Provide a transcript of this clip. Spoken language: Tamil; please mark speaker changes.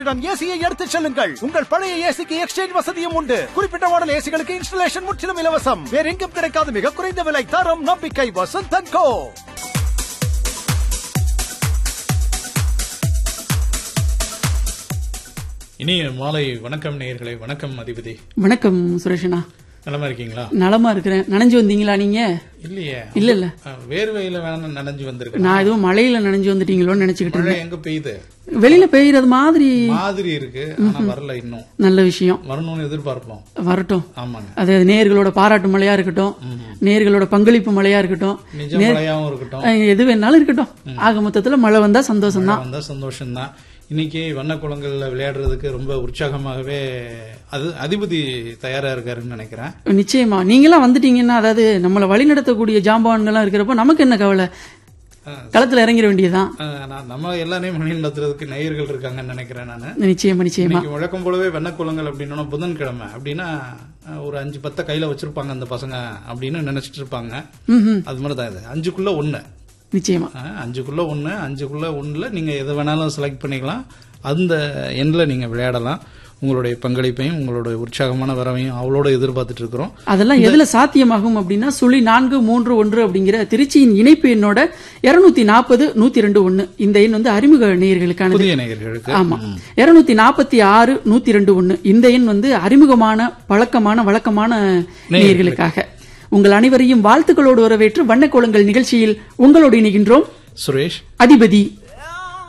Speaker 1: இடம் ஏசியை எடுத்துச் செல்லுங்கள் உங்கள் பழைய ஏசிக்கு எக்ஸ்சேஞ்ச் வசதியும் உண்டு குறிப்பிட்ட மாடல் ஏசிகளுக்கு இன்ஸ்டலேஷன் முற்றிலும் இலவசம் வேற எங்கும் கிடைக்காத மிக குறைந்த விலை தரம் நம்பிக்கை வசந்தன் கோ
Speaker 2: இனிய மாலை வணக்கம் நேயர்களே வணக்கம் அதிபதி
Speaker 3: வணக்கம் சுரேஷனா
Speaker 2: நலமா இருக்கீங்களா
Speaker 3: நலமா இருக்கிறேன் நனைஞ்சு வந்தீங்களா நீங்க
Speaker 2: இல்லையே
Speaker 3: இல்ல இல்ல
Speaker 2: அஹ், வேர்வையில வேணா நனைஞ்சு வந்திருக்கேன்
Speaker 3: நான் எதுவும் மழையில நனைஞ்சு வந்துட்டீங்களோன்னு நினைச்சுக்கிட்டு
Speaker 2: மழை
Speaker 3: இருந்தேன்
Speaker 2: எங்க பெய்யுது
Speaker 3: வெளியில பெய்யறது மாதிரி
Speaker 2: மாதிரி இருக்கு ஆனா வரல இன்னும்
Speaker 3: நல்ல விஷயம்
Speaker 2: வரணும்னு எதிர்பார்ப்போம்
Speaker 3: வரட்டும்
Speaker 2: ஆமாங்க
Speaker 3: அது நேர்களோட பாராட்டு மழையா இருக்கட்டும் நேர்களோட பங்களிப்பு மழையா இருக்கட்டும்
Speaker 2: நிஜ மழையாவும் இருக்கட்டும்
Speaker 3: அஹ், எது வேணாலும் இருக்கட்டும் ஆக மொத்தத்துல மழை வந்தா சந்தோஷம் தான்
Speaker 2: வந்தா சந்தோஷம் தான் இன்னைக்கு வண்ணக்குளங்கள்ல விளையாடுறதுக்கு ரொம்ப உற்சாகமாகவே அது அதிபதி தயாரா இருக்காருன்னு நினைக்கிறேன்
Speaker 3: நிச்சயமா நீங்களாம் வந்துட்டீங்கன்னா அதாவது நம்மளை வழிநடத்தக்கூடிய ஜாம்பவான்கள்லாம் இருக்கிறப்போ நமக்கு என்ன கவலை களத்துல இறங்கிட வேண்டியதுதான்
Speaker 2: அஹ், நான் நம்ம எல்லாரையும் மணி நடத்துறதுக்கு நேயர்கள் இருக்காங்கன்னு நினைக்கிறேன் நான்
Speaker 3: நிச்சயமா நிச்சயமா
Speaker 2: இன்னைக்கு வழக்கம் போலவே வெண்ணக்குளங்கள் அப்படின்னா புதன்கிழமை அப்படின்னா அஹ், ஒரு அஞ்சு பத்தை கையில வச்சிருப்பாங்க அந்த பசங்க அப்படின்னு நினைச்சிட்டு இருப்பாங்க
Speaker 3: ம் ம்
Speaker 2: அது மாதிரி தான் இது அஞ்சுக்குள்ள ஒண்ணு
Speaker 3: நிச்சயமா
Speaker 2: அஹ், அஞ்சுக்குள்ள ஒண்ணு அஞ்சுக்குள்ள ஒண்ணுல நீங்க எதை வேணாலும் செலக்ட் பண்ணிக்கலாம் அந்த எண்ணில் நீங்க விளையாடலாம் உங்களுடைய பங்களிப்பையும் உங்களுடைய உற்சாகமான வரவையும் அவளோட எதிர்பார்த்துட்டு இருக்கிறோம்
Speaker 3: அதெல்லாம் எதுல சாத்தியமாகும் அப்படின்னா சுழி நான்கு மூன்று ஒன்று அப்படிங்கிற திருச்சியின் இணைப்பு எண்ணோட இருநூத்தி நாற்பது நூத்தி ரெண்டு ஒண்ணு இந்த எண் வந்து அறிமுக நேயர்களுக்கானது
Speaker 2: புதிய நேயர்களுக்கு
Speaker 3: ஆமா இருநூத்தி நாற்பத்தி ஆறு நூத்தி ரெண்டு ஒண்ணு இந்த எண் வந்து அறிமுகமான பழக்கமான வழக்கமான நேயர்களுக்காக உங்கள் அனைவரையும் வாழ்த்துக்களோடு வரவேற்று வண்ணக்கோலங்கள் நிகழ்ச்சியில் உங்களோடு இணைகின்றோம்
Speaker 2: சுரேஷ்
Speaker 3: அதிபதி